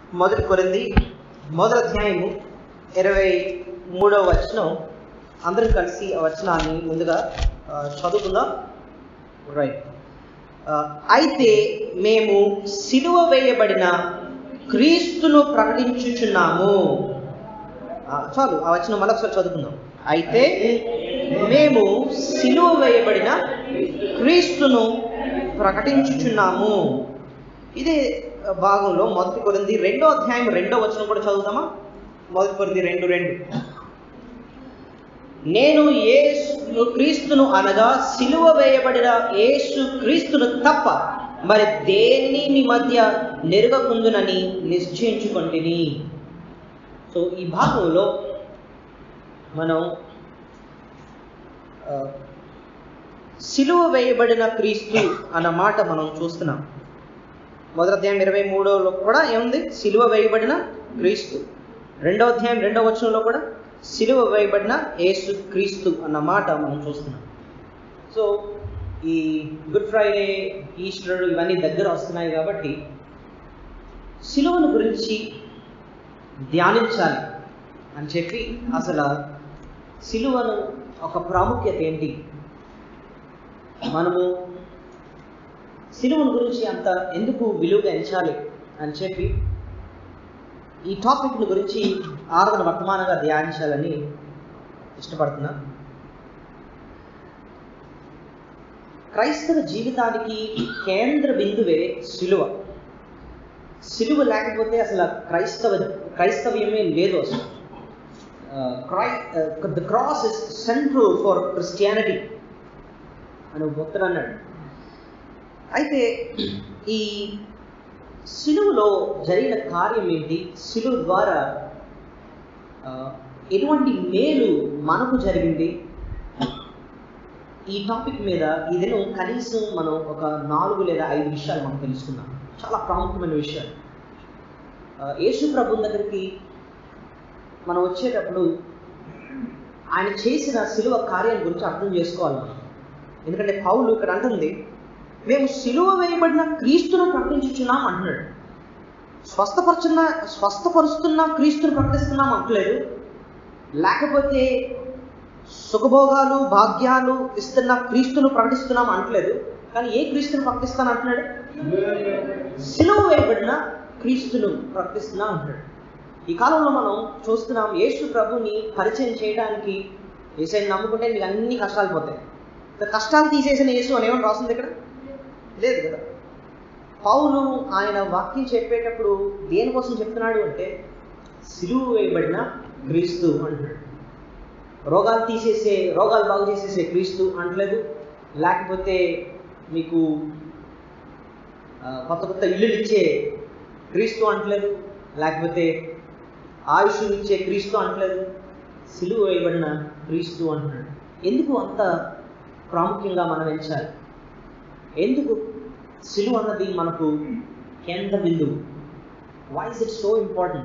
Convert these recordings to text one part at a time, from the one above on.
మొదటి కొరింది మొదటి అధ్యాయము ఇరవై మూడవ వచనం అందరం కలిసి ఆ వచనాన్ని ముందుగా ఆ, చదువుకుందాం రైట్ ఆ, అయితే మేము సిలువ వేయబడిన క్రీస్తును ప్రకటించుచున్నాము ఆ, చాలు ఆ వచనం మరొకసారి చదువుకుందాం అయితే మేము సిలువ వేయబడిన క్రీస్తును ప్రకటించుచున్నాము ఇదే భాగంలో మొదటి కొరింది రెండో అధ్యాయం రెండో వచనం కూడా చదువుతామా మొదటి కొరింది రెండు రెండు నేను యేసు క్రీస్తును అనగా సిలువ వేయబడిన యేసు క్రీస్తును తప్ప మరి దేనిని మీ మధ్య నెరగకుందునని నిశ్చయించుకొంటిని సో ఈ భాగంలో మనం ఆ, సిలువ వేయబడిన క్రీస్తు అన్న మాట మనం చూస్తున్నాం మొదటి అధ్యాయం ఇరవై మూడోలో కూడా ఏముంది సిలువ వేయబడిన క్రీస్తు రెండో అధ్యాయం రెండో వచనంలో కూడా సిలువ వేయబడిన యేసు క్రీస్తు అన్న మాట మనం చూస్తున్నాం సో ఈ గుడ్ ఫ్రైడే ఈస్టర్ ఇవన్నీ దగ్గర వస్తున్నాయి కాబట్టి సిలువను గురించి ధ్యానించాలి అని చెప్పి అసలు సిలువను ఒక ప్రాముఖ్యత ఏంటి మనము సిలువను గురించి అంత ఎందుకు విలువగా ఎంచాలి అని చెప్పి ఈ టాపిక్ని గురించి ఆరాధన వర్తమానంగా ధ్యానించాలని ఇష్టపడుతున్నా క్రైస్తవ జీవితానికి కేంద్ర బిందువే సిలువ సిలువ లేకపోతే అసలు క్రైస్తవ క్రైస్తవ్యమే లేదు అసలు క్రై the cross is central for Christianity అని భక్తుడు అన్నాడు అయితే ఈ సిలువలో జరిగిన కార్యం ఏంటి సిలువ ద్వారా ఆ, ఎటువంటి మేలు మనకు జరిగింది ఈ టాపిక్ మీద ఈ దినం కనీసం మనం ఒక నాలుగు లేదా ఐదు విషయాలు మనం తెలుసుకుందాం చాలా ప్రాముఖ్యమైన విషయాలు ఆ, యేసు ప్రభు దగ్గరికి మనం వచ్చేటప్పుడు ఆయన చేసిన సిలువ కార్యం గురించి అర్థం చేసుకోవాలి మనం ఎందుకంటే పౌలు ఇక్కడ అంటుంది మేము సిలువ వేయబడిన క్రీస్తును ప్రకటించుచున్నాం అంటున్నాడు స్వస్థపరుచున్న స్వస్థపరుస్తున్న క్రీస్తును ప్రకటిస్తున్నాం అంటలేదు లేకపోతే సుఖభోగాలు భాగ్యాలు ఇస్తున్న క్రీస్తును ప్రకటిస్తున్నాం అంటలేదు కానీ ఏ క్రీస్తును ప్రకటిస్తాను అంటున్నాడు సిలువ వేయబడిన క్రీస్తును ప్రకటిస్తున్నా అంటున్నాడు ఈ కాలంలో మనం చూస్తున్నాం యేసు ప్రభుని పరిచయం చేయడానికి ఏసైని నమ్ముకుంటే నీకు అన్ని కష్టాలు పోతాయి ఇక కష్టాలు తీసేసిన యేసు అని ఏమని రాస్తుంది ఇక్కడ లేదు కదా పౌలు ఆయన వాక్యం చెప్పేటప్పుడు దేనికోసం చెప్తున్నాడు అంటే సిలువ వేయబడిన క్రీస్తు అంటున్నాడు రోగాలు తీసేసే రోగాలు బాగు చేసేసే క్రీస్తు అంటలేదు లేకపోతే మీకు ఆ, కొత్త కొత్త ఇల్లులు ఇచ్చే క్రీస్తు అంటలేదు లేకపోతే ఆయుష్ ఇచ్చే క్రీస్తు అంటలేదు సిలువ వేయబడిన క్రీస్తు అంటున్నాడు ఎందుకు అంత ప్రాముఖ్యంగా మనం ఎంచాలి ఎందుకు సిలువ అన్నది మనకు కేంద్ర బిందువు why is it so important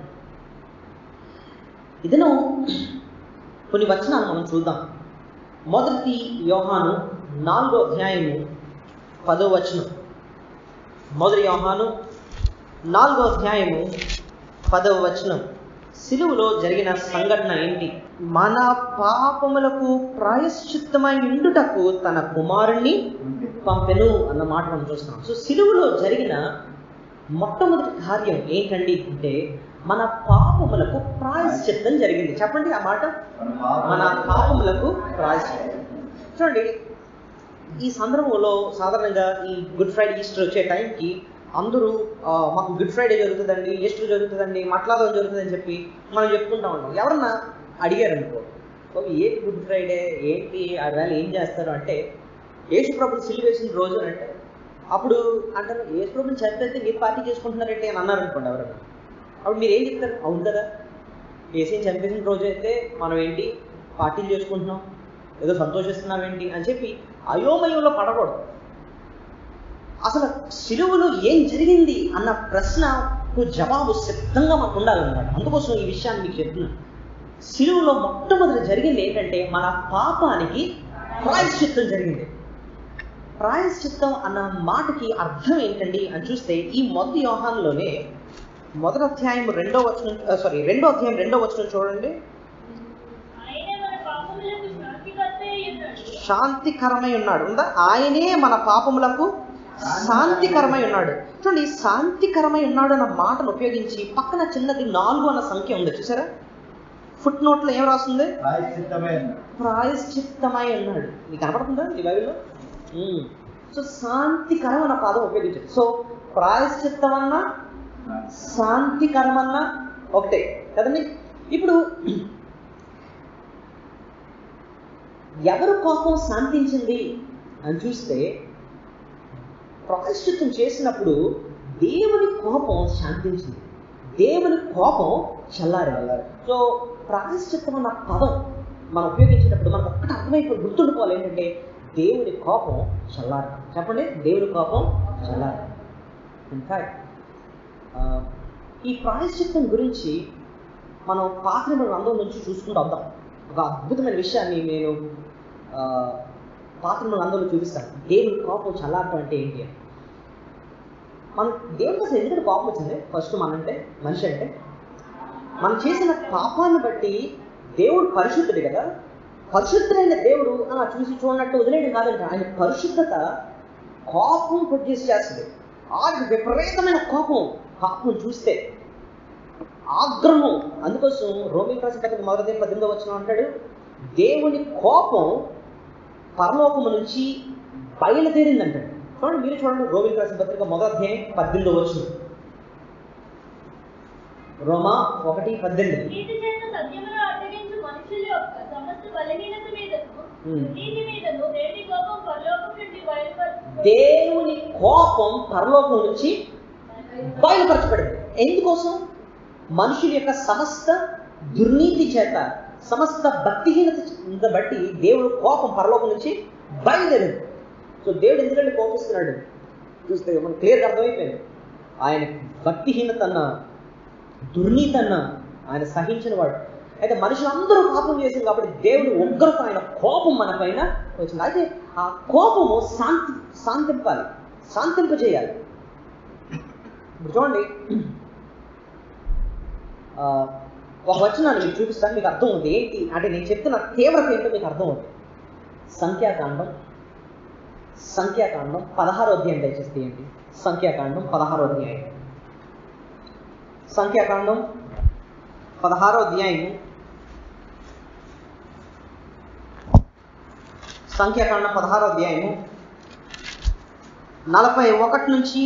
ఇదను కొన్ని వచనాలు మనం చూద్దాం మొదటి యోహాను నాలుగో అధ్యాయము పదో వచనం మొదటి యోహాను నాలుగో అధ్యాయము పదవ వచనం సిలువలో జరిగిన సంఘటన ఏంటి మన పాపములకు ప్రాయశ్చిత్తమై ఉండుటకు తన కుమారుణ్ణి పంపెను అన్న మాట మనం చూస్తున్నాం సో సిలువలో జరిగిన మొట్టమొదటి కార్యం ఏంటండి అంటే మన పాపములకు ప్రాయశ్చిత్తం జరిగింది చెప్పండి ఆ మాట మన పాపములకు ప్రాయశ్చిత్తం చూడండి ఈ సందర్భంలో సాధారణంగా ఈ గుడ్ ఫ్రైడే ఈస్టర్ వచ్చే టైంకి అందరూ ఆ, మాకు గుడ్ ఫ్రైడే జరుగుతుందండి ఈస్టర్ జరుగుతుందండి మట్లాదం జరుగుతుందని చెప్పి మనం చెప్పుకుంటా ఉంటాం ఎవరన్నా అడిగారు అనుకో "ఓ, ఏంటి గుడ్ ఫ్రైడే ఏంటి ఆ వేళ ఏం చేస్తారు అంటే యేసు ప్రభుని సిలివేసిన రోజు అని అంటే అప్పుడు అంటారు యేసు ప్రభుని చనిపోతే మీరు పార్టీ చేసుకుంటున్నారంటే అని అన్నారు అనుకోండి ఎవరన్నా అప్పుడు మీరు ఏం చెప్తారు అవును కదా ఏసీని చంపేసిన రోజు అయితే మనం ఏంటి పార్టీలు చేసుకుంటున్నాం ఏదో సంతోషిస్తున్నాం ఏంటి అని చెప్పి అయోమయంలో పడకూడదు అసలు సిలువలో ఏం జరిగింది అన్న ప్రశ్నకు జవాబు సిద్ధంగా మనకు ఉండాలన్నమాట అందుకోసం ఈ విషయాన్ని మీకు చెప్తున్నాను సిలువలో మొట్టమొదటి జరిగింది ఏంటంటే మన పాపానికి ప్రాయశ్చిత్తం జరిగింది ప్రాయశ్చిత్తం అన్న మాటకి అర్థం ఏంటండి అని చూస్తే ఈ మొదటి యోహాన్లోనే మొదటి అధ్యాయం రెండో వచనం సారీ రెండో అధ్యాయం రెండో వచనం చూడండి ఆయనే మన పాపములకు శాంతికర్త అయి ఉన్నాడు శాంతికరమై ఉన్నాడు ఉందా ఆయనే మన పాపములకు శాంతికరమై ఉన్నాడు చూడండి ఈ శాంతికరమై ఉన్నాడు అన్న మాటను ఉపయోగించి పక్కన చిన్నది నాలుగు అన్న సంఖ్య ఉంది చూసారా ఫుట్ నోట్లో ఏం రాస్తుంది ప్రాయశ్చిత్తమే ప్రాయశ్చిత్తమై ఉన్నాడు నీకు కనపడుతుందా ఈ బైబిల్లో ఉమ్. సో శాంతికరం అన్న పదం ఉపయోగించాడు సో ప్రాయశ్చిత్తం అన్నా శాంతికరమన్నా ఒకటే కదండి ఇప్పుడు ఎవరు కోపం శాంతించింది అని చూస్తే ప్రాయశ్చిత్తం చేసినప్పుడు దేవుని కోపం శాంతించింది దేవుని కోపం చల్లారింది సో ప్రాయశ్చిత్తం అన్న పదం మనం ఉపయోగించేటప్పుడు మనకు ఒక్కటి అర్థమైపోయి గుర్తుండిపోవాలి ఏంటంటే దేవుని కోపం చల్లారి చెప్పండి దేవుని కోపం చల్లారి ఇన్ఫాక్ట్ ఈ ప్రాయశ్చిత్తం గురించి మనం పాత్ర గ్రంథం నుంచి చూసుకుంటూ వద్దాం ఒక అద్భుతమైన విషయాన్ని నేను ఆ, పాత్ర గ్రంథంలో చూపిస్తాను దేవుని కోపం చల్లారటం అంటే ఏంటి అని మన దేవుడికి అసలు ఎందుకంటే కోపం వచ్చింది ఫస్ట్ మనంటే మనిషి అంటే మనం చేసిన పాపాన్ని బట్టి దేవుడు పరిశుద్ధుడు కదా పరిశుద్ధుడైన దేవుడు ఆ, చూసి చూడనట్టు వదిలేయడం కాదంట ఆయన పరిశుద్ధత కోపం ప్రొడ్యూస్ చేస్తుంది ఆ విపరీతమైన కోపం పాపం చూస్తే ఆగ్రహం అందుకోసం రోమిల్ రాసిన పత్రిక మొదటి పద్దెనిమిదో వచ్చిన అంటాడు దేవుని కోపం పరలోకము నుంచి బయలుదేరిందంటాడు చూడండి మీరు చూడండి రోమిల్ రాసిన పత్రిక మొదటి అధ్యాయం పద్దెనిమిదో వచ్చిన రోమా ఒకటి పద్దెనిమిది నీతి చేత సత్యమును అడ్డగించు మనుషుల యొక్క సమస్త బలహీనత మీదను Hmm. నీతి మీదను దేవుని కోపం పరలోకం నుండి బయలుపరు దేవుని కోపం పరలోకం నుంచి బయలుపరచబడింది ఎందుకోసం మనుషుల యొక్క సమస్త దుర్నీతి చేత సమస్త భక్తిహీనత బట్టి దేవుడు కోపం పరలోకం నుంచి బయలుదేరింది సో దేవుడు ఎందుకంటే కోపిస్తున్నాడు చూస్తే మనకు క్లియర్గా అర్థమైపోయింది ఆయన భక్తిహీనత అన్న దుర్నీతి అన్న ఆయన సహించిన వాడు అయితే మనుషులందరూ పాపం చేసింది కాబట్టి దేవుడు ఉగ్రత ఆయన కోపం మన పైన వచ్చింది అయితే ఆ కోపము శాంతి శాంతింపాలి శాంతింపజేయాలి ఇప్పుడు చూడండి ఆ, ఒక వచనాన్ని మీకు చూపిస్తాను మీకు అర్థం ఉంది ఏంటి అంటే నేను చెప్తున్న తీవ్రత ఏంటో మీకు అర్థం అవుతుంది సంఖ్యాకాండం సంఖ్యాకాండం పదహారో అధ్యాయం దయచేసి తీయండి సంఖ్యాకాండం పదహారో అధ్యాయం సంఖ్యాకాండం పదహారో అధ్యాయము సంఖ్యాకాండం పదహారో అధ్యాయము నలభై ఒకటి నుంచి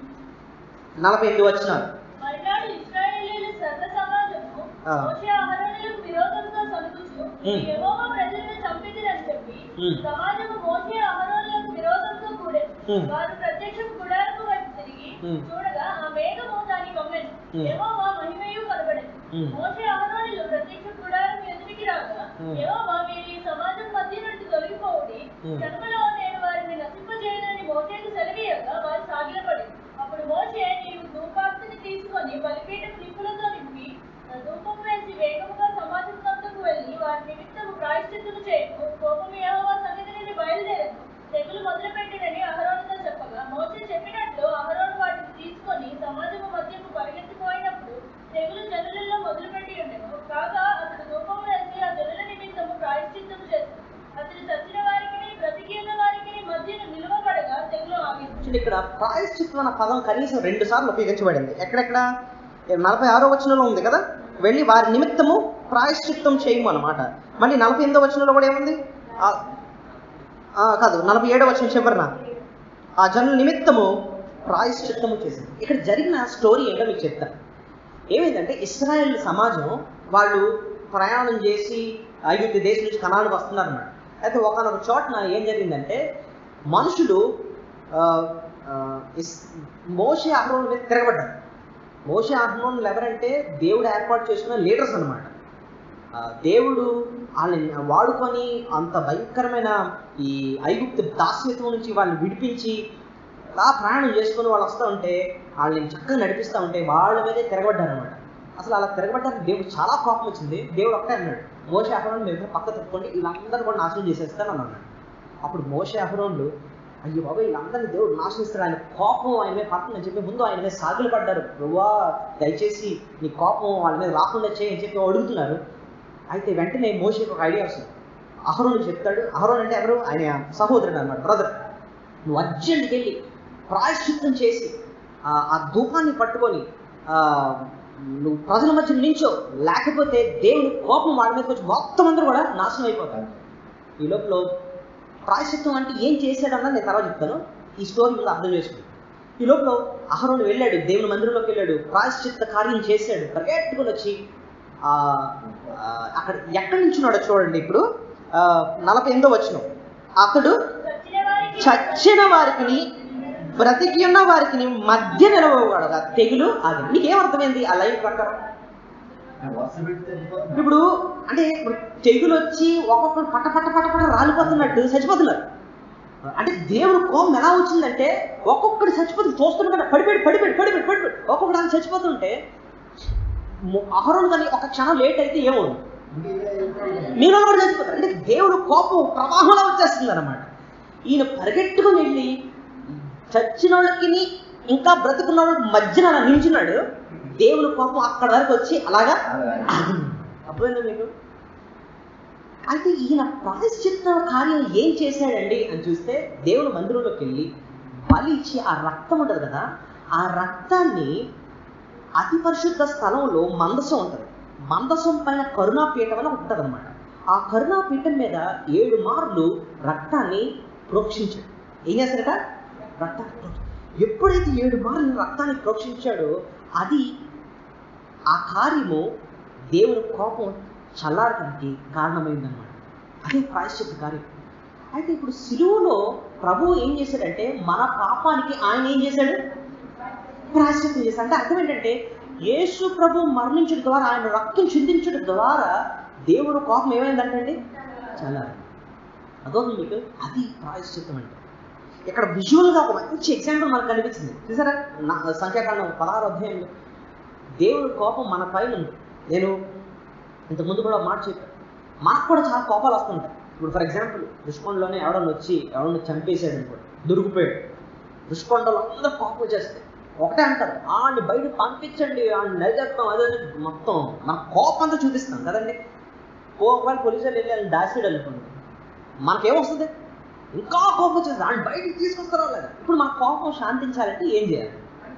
నలభై ఎనిమిది వచ్చినారు మరునాడు ఇశ్రాయేలీయుల సర్వ సమాజము ఆ. మోషే అహరోనులకు విరోధంగా సలుగుచు ఉమ్. యెహోవా ప్రజలను చంపిదిరని చెప్పి ఉమ్. సమాజము మోషే అహరోనులకు విరోధంగా కూడెను ఉమ్. వారు ప్రత్యక్షం గుడారము వైపు తిరిగి ఉమ్. చూడగా ఆ మేఘము దాని కమ్మెను ఉమ్. యెహోవా మహిమయు కనబడెను ఉమ్. మోషే అహరోనులు ప్రత్యక్ష గుడారం ఎదురికి రాగా ఉమ్. యెహోవా మీరు ఈ సమాజం మధ్య నుండి తొలగిపోవుడి ఉమ్. జన్మలో నేను వారిని నశింపజేయనని మోషేకు సెలవీయగా వారు సాగిలపడి అప్పుడు మోషే నీవు ధూపార్తిని తీసుకొని బలిపీఠం నిప్పులతో నింపి ఆ ధూపం వేసి వేగముగా సమాజం వద్దకు వెళ్ళి వారి నిమిత్తము ప్రాయశ్చిత్తము చేయము కోపం యెహోవా సన్నిధి నుండి బయలుదేరను తెగులు మొదలుపెట్టినని అహరోనుతో చెప్పగా మోషే చెప్పినట్లు అహరోను వాటిని తీసుకొని సమాజము మధ్యకు పరిగెత్తిపోయినప్పుడు తెగులు జనులలో మొదలుపెట్టి ఉండెను కాగా అతడు ధూపం వేసి ఆ జనుల నిమిత్తము ప్రాయశ్చిత్తము చేశాడు అతడు చచ్చిన వారికి బ్రతికి ఉన్న వారికి మధ్యను నిలువబడగా తెగులు ఆగింది చూడండి ఇక్కడ ప్రాయశ్చిత్తం అన్న పదం కనీసం రెండు సార్లు ఉపయోగించబడింది ఎక్కడెక్కడ నలభై ఆరో వచనంలో ఉంది కదా వెళ్ళి వారి నిమిత్తము ప్రాయశ్చిత్తం చేయము అనమాట మళ్ళీ నలభై ఎనిమిదో వచనంలో కూడా ఏముంది ఆ- ఆ, కాదు నలభై ఏడో వచనం చివరిన ఆ జనుల నిమిత్తము ప్రాయశ్చిత్తము చేసింది ఇక్కడ జరిగిన స్టోరీ ఏంటో మీకు చెప్తాను ఏమైందంటే ఇస్రాయేల్ సమాజం వాళ్ళు ప్రయాణం చేసి ఐగుప్తు దేశం నుంచి కణాలకు వస్తున్నారన్నమాట అయితే ఒకనొక చోటన ఏం జరిగిందంటే మనుషులు ఆ, ఆ, ఇస్- మోషే అహరోన్ మీద తిరగబడ్డారు మోషే అహరోన్లు ఎవరంటే దేవుడు ఏర్పాటు చేసుకున్న లీడర్స్ అనమాట దేవుడు వాళ్ళని వాడుకొని అంత భయంకరమైన ఈ ఐగుప్తు దాస్యత్వం నుంచి వాళ్ళని విడిపించి అలా ప్రయాణం చేసుకొని వాళ్ళు వస్తూ ఉంటే వాళ్ళని చక్కగా నడిపిస్తూ ఉంటే వాళ్ళ మీదే తిరగబడ్డారు అనమాట అసలు అలా తిరగబడ్డానికి దేవుడు చాలా కోపం వచ్చింది దేవుడు ఒక్కటే అన్నాడు మోసే అహరోన్ మీరు పక్క తిప్పుకోండి వీళ్ళందరూ కూడా నాశనం చేసేస్తాను అని అన్నాడు అప్పుడు మోసే అహరోన్లు అయ్యో బాబా వీళ్ళందరినీ దేవుడు నాశనిస్తాడు ఆయన కోపం ఆయన మీద పడుతుందని చెప్పి ముందు ఆయన మీద సాగులు పడ్డారు ప్రభువా దయచేసి నీ కోపం వాళ్ళ మీద రాకుండా చేయని చెప్పి అడుగుతున్నారు అయితే వెంటనే మోషకి ఒక ఐడియా వస్తుంది అహరోన్ చెప్తాడు అహరోన్ అంటే ఎవరు ఆయన సహోదరుడు అన్నమాట బ్రదర్ నువ్వు అర్జెంట్కి వెళ్ళి ప్రాయశ్చిత్తం చేసి ఆ- ఆ ధూపాన్ని పట్టుకొని ఆ, నువ్వు ప్రజల మధ్య నించో లేకపోతే దేవుని కోపం వాళ్ళ మీదకి వచ్చి మొత్తం అందరూ కూడా నాశనం అయిపోతారు ఈ లోపల ప్రాయశ్చిత్తం అంటే ఏం చేశాడన్నా నేను తర్వాత చెప్తాను ఈ స్టోరీ ముందు అర్థం చేసుకుని ఈ లోపల అహరోను వెళ్ళాడు దేవుని మందిరంలోకి వెళ్ళాడు ప్రాయశ్చిత్త కార్యం చేశాడు పరిగెట్టుకుని వచ్చి ఆ, ఆ, అక్కడ ఎక్కడి నుంచి ఉన్నాడో చూడండి ఇప్పుడు ఆ, నలభై ఎనిమిదో వచ్చిన అతడు చచ్చిన వారికి చచ్చిన వారికి బ్రతికి ఉన్న వారికి మధ్య నిలవకూడదు తెగులు అది మీకేం అర్థమైంది ఆ లైఫ్ ప్రకారం ఇప్పుడు అంటే ఇప్పుడు తెగులు వచ్చి ఒక్కొక్కరు పట పట పట పట రాలిపోతున్నట్టు చచ్చిపోతున్నారు అంటే దేవుడు కోపం ఎలా వచ్చిందంటే ఒక్కొక్కడు చచ్చిపోతుంది చూస్తుంటే పడిపోయి పడిపోయి పడిపోయి పడిపోయి ఒక్కొక్కడు ఆయన చచ్చిపోతుంటే అహరోను కానీ ఒక క్షణం లేట్ అయితే ఏమవును మీలో కూడా చచ్చిపోతారు అంటే దేవుడు కోపం ప్రవాహంలో వచ్చేస్తుంది అనమాట ఈయన పరిగెట్టుకుని వెళ్ళి చచ్చిన వాళ్ళకి ఇంకా బ్రతుకున్న వాళ్ళకి మధ్యన అలా నించున్నాడు దేవుని కోపం అక్కడ వరకు వచ్చి అలాగా ఆగింది. అర్థమైందా మీకు అయితే ఈయన ప్రాయశ్చిత్త కార్యం ఏం చేశాడండి అని చూస్తే దేవుని మందిరంలోకి వెళ్ళి బలి ఇచ్చి ఆ రక్తం ఉంటుంది కదా ఆ రక్తాన్ని అతి పరిశుద్ధ స్థలంలో మందసం ఉంటుంది మందసం పైన కరుణాపీఠం అని ఉంటుంది అనమాట ఆ కరుణాపీఠం మీద ఏడు మార్లు రక్తాన్ని ప్రోక్షించాడు ఏం చేస్తాడట రక్తాన్ని ప్రోక్ష- ఎప్పుడైతే ఏడు మార్లు రక్తాన్ని ప్రోక్షించాడో అది ఆ కార్యము దేవుని కోపం చల్లారడానికి కారణమైందన్నమాట అదే ప్రాయశ్చిత్త కార్యం అయితే ఇప్పుడు సిలువలో ప్రభువు ఏం చేశాడంటే మన పాపానికి ఆయన ఏం చేశాడు ప్రాయశ్చిత్తం చేశాడు అంటే అర్థం ఏంటంటే యేసు ప్రభు మరణించడం ద్వారా ఆయన రక్తం చిందించడం ద్వారా దేవుడు కోపం ఏమైందంటండి చల్లారి అదొకటి మీకు అది ప్రాయశ్చిత్తం అంటే ఇక్కడ విజువల్గా ఒక మంచి ఎగ్జాంపుల్ మనకు కనిపించింది చూసారా నా సంఖ్యాకాండం పదహారు అధ్యాయంలో దేవుడి కోపం మన పైన ఉంది నేను ఇంతకుముందు కూడా ఒక మాట చెప్పాను మనకు కూడా చాలా కోపాలు వస్తుంటాయి ఇప్పుడు ఫర్ ఎగ్జాంపుల్ దుష్కొండలోనే ఎవడన్నా వచ్చి ఎవడన్నా చంపేశాడు అనుకోండి దొరికిపోయాడు దుష్కొండలో అందరూ కోపం వచ్చేస్తాయి ఒకటే అంటారు ఆడిని బయట పంపించండి ఆడిని నరిచేస్తాం అదని మొత్తం మన కోపం అంతా చూపిస్తాం కదండి ఒకవేళ పోలీసులు వెళ్ళి వాళ్ళని దాచాడు అనుకోండి మనకేమొస్తుంది ఇంకా కోపం వచ్చేస్తుంది ఆయన బయటికి తీసుకొస్తారో లేదా ఇప్పుడు మన కోపం శాంతించాలంటే ఏం చేయాలి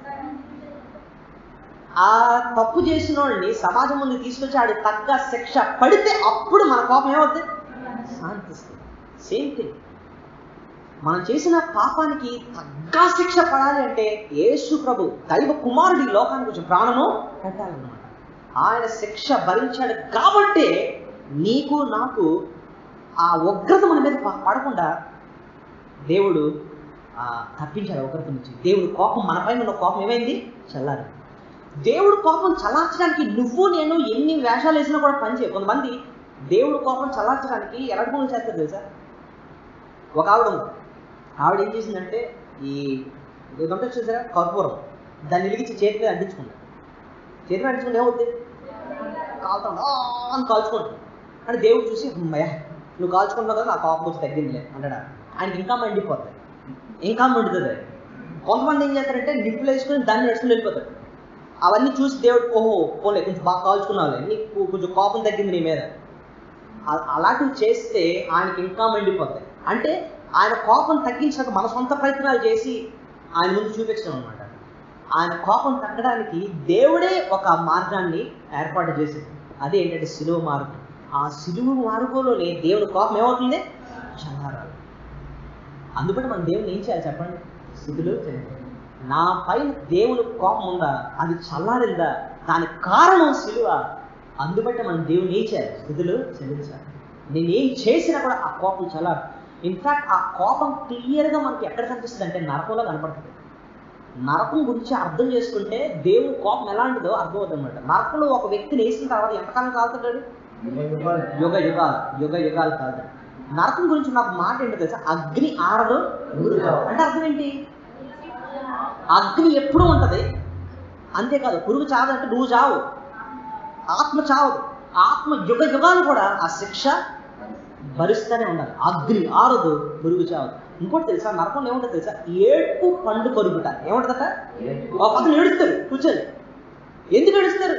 ఆ తప్పు చేసిన వాడిని సమాజం ముందు తీసుకొచ్చి ఆడి తగ్గ శిక్ష పడితే అప్పుడు మన కోపం ఏమవుతుంది శాంతిస్తుంది సేమ్ థింగ్ మనం చేసిన పాపానికి తగ్గ శిక్ష పడాలి అంటే యేసు ప్రభు దైవ కుమారుడి ఈ లోకానికి వచ్చి ప్రాణము పెట్టాలన్నమాట ఆయన శిక్ష భరించాడు కాబట్టే నీకు నాకు ఆ ఉగ్రత మన మీద ప- పడకుండా దేవుడు ఆ, తప్పించాడు ఆ ఉగ్రత నుంచి దేవుడు కోపం మన పైన ఉన్న కోపం ఏమైంది చల్లారి దేవుడు కోపం చల్లార్చడానికి నువ్వు నేను ఎన్ని వేషాలు వేసినా కూడా పనిచేయ కొంతమంది దేవుడు కోపం చల్లార్చడానికి ఎలాంటి పనులు చేస్తారు తెలుసా ఒక ఆవిడ ఉంది ఆవిడ ఏం చేసిందంటే ఈ ఇదంటే చూసారా కర్పూరం దాన్ని వెలిగించి చేతి మీద అంటించుకుంటాడు చేతి మీద అంటించుకుంటే ఏమవుతుంది కాలుతాం "ఆ" అని కాల్చుకుంటాడు అంటే దేవుడు చూసి అమ్మయ్య నువ్వు కాల్చుకున్నావు కదా నా కోపం వచ్చి తగ్గిందిలే అంటాడా ఆయనకి ఇంకా మండిపోతుంది ఇంకా మండుతుంది అది. కొంతమంది ఏం చేస్తారంటే నిప్పులు వేసుకొని దాన్ని నడుచుకుని వెళ్ళిపోతాడు అవన్నీ చూసి దేవుడు ఓహో పోలే కొంచెం బాగా కాల్చుకున్నావులే నీకు కొంచెం కోపం తగ్గింది నీ మీద అ- అలాంటివి చేస్తే ఆయనకి ఇంకా మండిపోతాయి అంటే ఆయన కోపం తగ్గించడానికి మన సొంత ప్రయత్నాలు చేసి ఆయన ముందు చూపించడం అనమాట ఆయన కోపం తగ్గడానికి దేవుడే ఒక మార్గాన్ని ఏర్పాటు చేసింది అదే ఏంటంటే సిలువ మార్గం ఆ సిలువ మార్గంలోనే దేవుని కోపం ఏమవుతుంది చల్లారాలి అందుకని మనం దేవుని ఏం చేయాలి చెప్పండి స్థితిలో నా పైన దేవుని కోపం ఉందా అది చల్లారిందా దానికి కారణం సిలువ అందుబట్టి మనం దేవుని ఏం చేయాలి స్థితిలో చెల్లించాలి నేను ఏం చేసినా కూడా ఆ కోపం చల్లారు ఇన్ఫాక్ట్ ఆ కోపం క్లియర్గా మనకి ఎక్కడ కనిపిస్తుంది అంటే నరకంలో కనపడుతుంది నరకం గురించి అర్థం చేసుకుంటే దేవుని కోపం ఎలాంటిదో అర్థమవుతుంది అనమాట నరకంలో ఒక వ్యక్తిని వేసిన తర్వాత ఎంతకాలం కాలుతుంటాడు యుగ యుగాలు యుగ యుగాలు కాదు నరకం గురించి నాకు మాట ఏంటో తెలుసా అగ్ని ఆరదు ఊరు కాదు. అంటే అర్థం ఏంటి అగ్ని ఎప్పుడూ ఉంటది అంతేకాదు పురుగు చావదంటే నువ్వు చావు ఆత్మ చావదు ఆత్మ యుగ యుగాలు కూడా ఆ శిక్ష భరిస్తూనే ఉండాలి అగ్ని ఆరదు పురుగు చావదు ఇంకోటి తెలుసా నరకంలో ఏముంటుంది తెలుసా ఏడుపు పండు కొరుకుట ఏముంటుందట ఒక పక్కన ఏడుస్తారు కూర్చొని ఎందుకు ఏడుస్తారు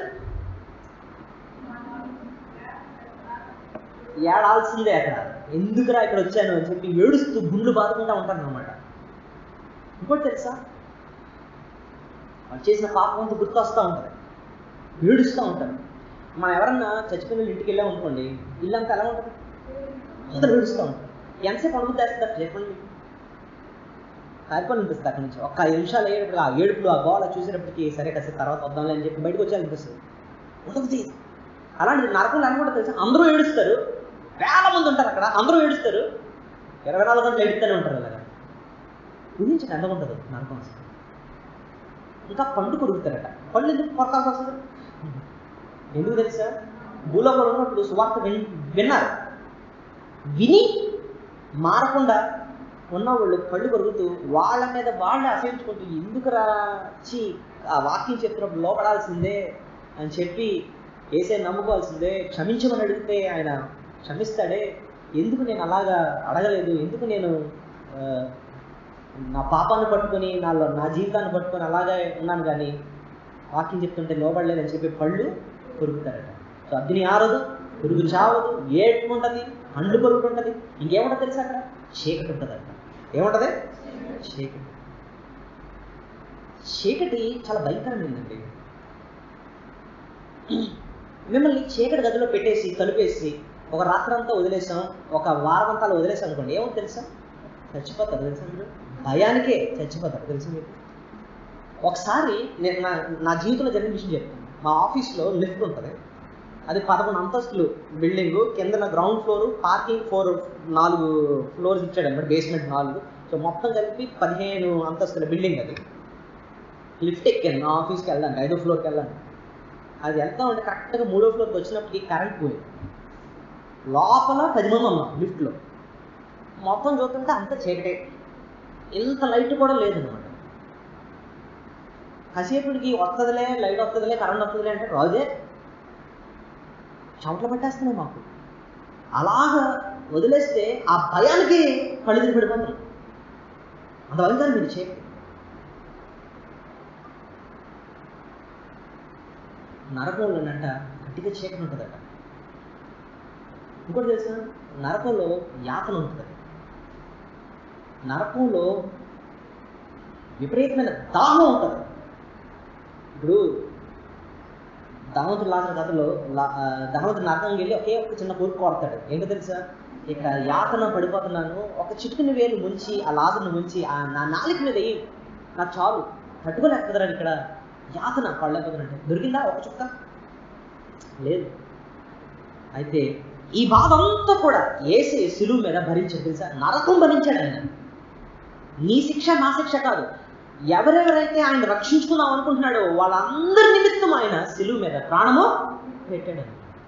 ఏడాల్సిందే అక్కడ ఎందుకురా ఇక్కడ వచ్చాను అని చెప్పి ఏడుస్తూ గుండ్లు బాదుకుంటా ఉంటాను అనమాట ఇంకోటి తెలుసా వాళ్ళు చేసిన పాపం అంతా గుర్తొస్తూ ఉంటుంది ఏడుస్తూ ఉంటారు మనం ఎవరన్నా చచ్చిపోయిన వాళ్ళ ఇంటికి వెళ్ళాం అనుకోండి ఇల్లంతా ఎలా ఉంటుంది అందరూ ఏడుస్తూ ఉంటారు ఎంతసేపు అనుమతి వేస్తారు చెప్పండి పారిపోయి అనిపిస్తుంది అక్కడి నుంచి ఒక్క ఐదు నిమిషాలు అయ్యేటప్పుడు ఆ ఏడుపులు ఆ గోళ చూసేటప్పటికి సరే కాసేపు తర్వాత వద్దాంలే అని చెప్పి బయటకు వచ్చేయాలనిపిస్తుంది ఉండదు అలాంటి నరకంలో అనుకుంటే తెలుసా అందరూ ఏడుస్తారు వేల మంది ఉంటారు అక్కడ అందరూ ఏడుస్తారు ఇరవై నాలుగు గంటలు ఏడుస్తూనే ఉంటారు అలాగా ఊహించండి ఎంత ఉంటుంది నరకం అసలు ఇంకా పండు కొరుకుతారట పళ్ళు ఎందుకు కొరకాల్సి వస్తుంది ఎందుకు తెలుసా భూలోకంలో ఉన్నప్పుడు సువార్త విన్ విన్నారు విని మారకుండా ఉన్నవాళ్ళు కళ్ళు కొరుకుతూ వాళ్ళ మీద వాళ్ళే అసహించుకుంటూ ఎందుకు రాచి ఆ వాక్యం చెప్పినప్పుడు లోపడాల్సిందే అని చెప్పి ఏసే నమ్ముకోవాల్సిందే క్షమించమని అడిగితే ఆయన క్షమిస్తాడే ఎందుకు నేను అలాగా అడగలేదు ఎందుకు నేను ఆ, నా పాపాన్ని పట్టుకొని నాలో నా జీవితాన్ని పట్టుకొని అలాగే ఉన్నాను కానీ వాక్యం చెప్తుంటే లోబడలేదని చెప్పి పళ్ళు కొరుకుతారట సో అగ్ని ఆరదు పురుగు చావదు ఏటు ఉంటుంది పండ్లు కొరుకు ఉంటుంది ఇంకేముంటుంది తెలుసా అక్కడ చీకటి ఉంటుంది అక్కడ ఏముంటుంది చీకటి చీకటి చాలా భయంకరమైందండి మిమ్మల్ని చీకటి గదిలో పెట్టేసి తలుపేసి ఒక రాత్రంతా వదిలేసాం ఒక వారం అంతా వదిలేసాం అనుకోండి ఏమో తెలుసా చచ్చిపోతారు తెలుసా మీరు భయానికే చచ్చిపోతారు తెలుసా మీకు ఒకసారి నేను నా నా జీవితంలో జరిగిన విషయం చెప్తాను మా ఆఫీస్లో లిఫ్ట్ ఉంటుంది అది పదకొండు అంతస్తులు బిల్డింగ్ కింద గ్రౌండ్ ఫ్లోర్ పార్కింగ్ ఫోర్ నాలుగు ఫ్లోర్స్ ఇచ్చాడు అనమాట బేస్మెంట్ నాలుగు సో మొత్తం కలిపి పదిహేను అంతస్తుల బిల్డింగ్ అది లిఫ్ట్ ఎక్కాను నా ఆఫీస్కి వెళ్ళాను ఐదో ఫ్లోర్కి వెళ్ళాను అది వెళ్తా ఉంటే కరెక్ట్గా మూడో ఫ్లోర్కి వచ్చినప్పటికి కరెంట్ పోయింది లోపల పది మంది ఉన్నాం లిఫ్ట్లో మొత్తం చూస్తుంటే అంత చీకటే ఇంత లైట్ కూడా లేదనమాట కాసేపటికి వస్తుందిలే లైట్ వస్తుందిలే కరెంట్ వస్తుందిలే అంటే రాజే చెమటలు పట్టేస్తున్నాయి మాకు అలాగా వదిలేస్తే ఆ భయానికి కళ్ళు తిరిగి పడిపోతాం అంత భయంకరం మీరు చీకటి నరకంలోనంట గట్టిగా చీకటి ఉంటుందట ఇంకోటి తెలుసా నరకంలో యాతన ఉంటుంది నరకంలో విపరీతమైన దాహం ఉంటుంది ఇప్పుడు ధనవంతుడు లాసిన కథలో లా- ఆ, ధనవంతుడు నరకంకి వెళ్ళి ఒకే ఒక చిన్న కోరిక కోరతాడు ఏంటో తెలుసా ఇక్కడ యాతన పడిపోతున్నాను ఒక చిటుకుని వేలు ముంచి ఆ లాజర్ను ముంచి ఆ నా నాలుక మీద వేయి నాకు చాలు తట్టుకోలేకపోతున్నాను ఇక్కడ యాతన పడలేకపోతున్నానంటే దొరికిందా ఒక చుక్క లేదు అయితే ఈ బాధ అంతా కూడా ఏసే సిలువు మీద భరించాడు తెలుసా నరకం భరించాడు ఆయన నీ శిక్ష నా శిక్ష కాదు ఎవరెవరైతే ఆయన రక్షించుకుందాం అనుకుంటున్నాడో వాళ్ళందరి నిమిత్తం ఆయన సిలువు మీద ప్రాణము పెట్టాడు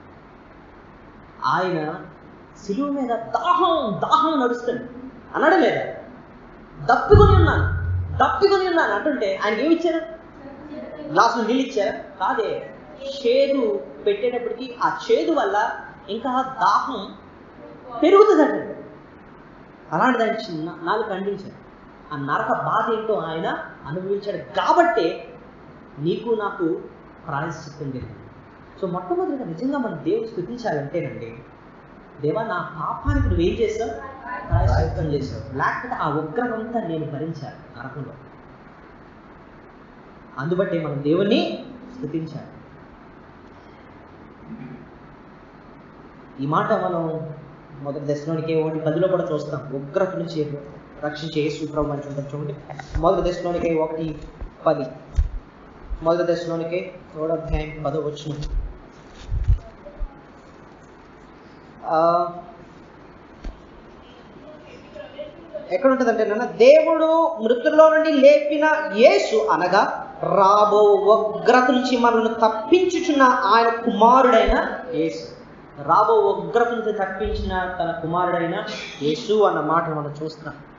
ఆయన సిలువు మీద దాహం దాహం నడుస్తాడు అన్నాడు లేదా దప్పికొని ఉన్నాను దప్పికొని ఉన్నాను అంటుంటే ఆయనకి ఏమి ఇచ్చారు గ్లాసులు నీళ్ళు ఇచ్చారా కాదే చేదు పెట్టేటప్పటికి ఆ చేదు వల్ల ఇంకా దాహం పెరుగుతుందట అలాంటిది ఆయన చిన్న నాలుగు ఖండించాడు ఆ నరక బాధ ఏంటో ఆయన అనుభవించాడు కాబట్టే నీకు నాకు ప్రాయశ్చిత్తం జరిగింది సో మొట్టమొదటిగా నిజంగా మనం దేవుని స్థుతించాలంటేనండి దేవా నా పాపానికి నువ్వు ఏం చేసావు ప్రాయశ్చిత్తం చేసావు లేకపోతే ఆ ఉగ్రమంతా నేను భరించాను నరకంలో అందుబట్టే మనం దేవుణ్ణి స్థుతించాలి ఈ మాట మనం మొదటి దశలోనికే ఒకటి పదిలో కూడా చూస్తాం ఉగ్రత నుంచి రక్షించే సూత్రం అని చూద్దాం చూడండి మొదటి దశలోనికే ఒకటి పది మొదటి దశలోనికే మూడో అధ్యాయం పదో వచ్చిన ఎక్కడ ఉంటుందంటే నాన్న దేవుడు మృతుల్లో నుండి లేపిన యేసు అనగా రాబో ఉగ్రత నుంచి మనల్ని తప్పించుచున్న ఆయన కుమారుడైన యేసు రాబో ఉగ్రత నుంచి తప్పించిన తన కుమారుడైన యేసు అన్న మాట మనం చూస్తున్నాం